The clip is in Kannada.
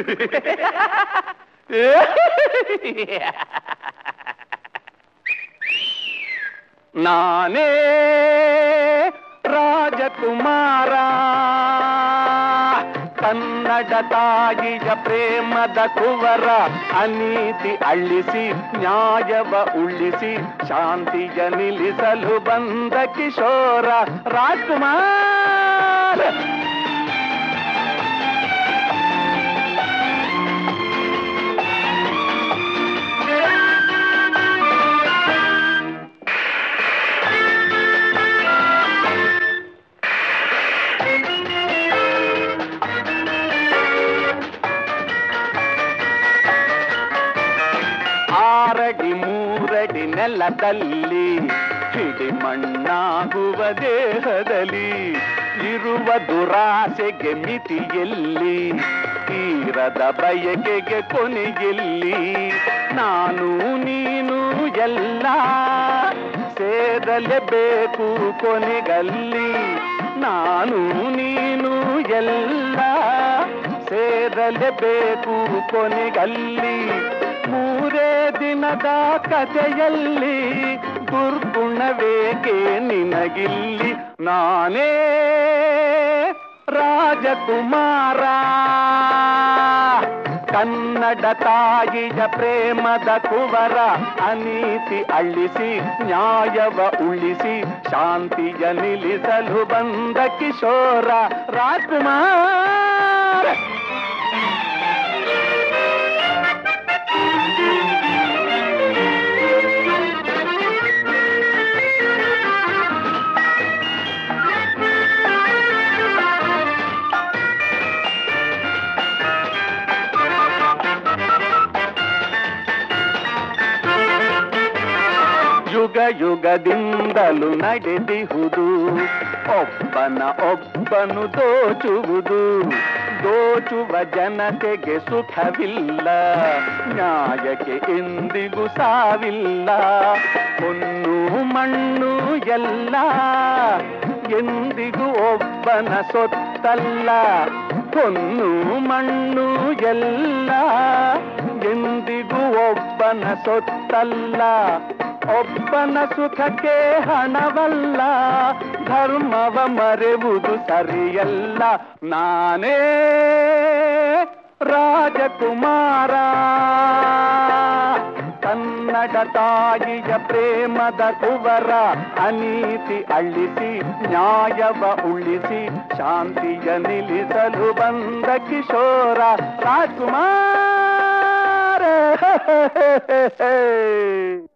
ನಾನೇ ರಾಜಕುಮಾರ ಕನ್ನಡ ತಾಯಿಯ ಪ್ರೇಮದ ಕುವರ ಅನೀತಿ ಅಳ್ಳಿಸಿ ನ್ಯಾಯವ ಉಳಿಸಿ ಶಾಂತಿಯ ನಿಲ್ಲಿಸಲು ಬಂದ ಕಿಶೋರ ರಾಜ್ಕುಮಾರ್ ಆರಡಿ ಮೂರಡಿ ನೆಲದಲ್ಲಿ ಹಿಡಿ ಮಣ್ಣಾಗುವ ದೇಹದಲ್ಲಿ ಇರುವ ದುರಾಸೆಗೆ ಮಿತಿಯಲ್ಲಿ ತೀರದ ಬಯಕೆಗೆ ಕೊನೆಯಲ್ಲಿ ನಾನು ನೀನು ಎಲ್ಲ ಸೇರಲೇಬೇಕು ಕೊನೆಗಲ್ಲಿ ನಾನು ನೀನು ಎಲ್ಲ ಸೇರಲೇಬೇಕು ಕೊನೆಗಲ್ಲಿ ಮೂರೇ ದಿನದ ಕಥೆಯಲ್ಲಿ ದುರ್ಗುಣವೇಕೆ ನಿನಗಿಲ್ಲಿ ನಾನೇ ರಾಜಕುಮಾರ ಕನ್ನಡ ತಾಯಿಯ ಪ್ರೇಮದ ಕುವರ ಅನೀತಿ ಅಳ್ಳಿಸಿ ನ್ಯಾಯವ ಉಳಿಸಿ ಶಾಂತಿಯ ನಿಲ್ಲಿಸಲು ಬಂದ ಕಿಶೋರ ರಾಜ್ಕುಮಾರ್ ಯುಗ ಯುಗದಿಂದಲೂ ನಡೆದಿಹುದು ಒಬ್ಬನ ಒಬ್ಬನು ದೋಚುವುದು ದೋಚುವ ಜನತೆಗೆ ಸುಖವಿಲ್ಲ ನ್ಯಾಯಕ್ಕೆ ಎಂದಿಗೂ ಸಾವಿಲ್ಲ ಹೊನ್ನು ಮಣ್ಣು ಎಲ್ಲ ಎಂದಿಗೂ ಒಬ್ಬನ ಸೊತ್ತಲ್ಲ ಹೊನ್ನು ಮಣ್ಣು ಎಲ್ಲ ಎಂದಿಗೂ ಒಬ್ಬನ ಸೊತ್ತಲ್ಲ ಒಬ್ಬನ ಸುಖಕ್ಕೆ ಹಣವಲ್ಲ ಧರ್ಮವ ಮರೆವುದು ಸರಿಯಲ್ಲ ನಾನೇ ರಾಜಕುಮಾರ ಕನ್ನಡ ತಾಯಿಯ ಪ್ರೇಮದ ಕುವರ ಅನೀತಿ ಅಳ್ಳಿಸಿ ನ್ಯಾಯವ ಉಳಿಸಿ ಶಾಂತಿಯ ನಿಲ್ಲಿಸಲು ಬಂದ ಕಿಶೋರ ರಾಜ್ಕುಮಾರ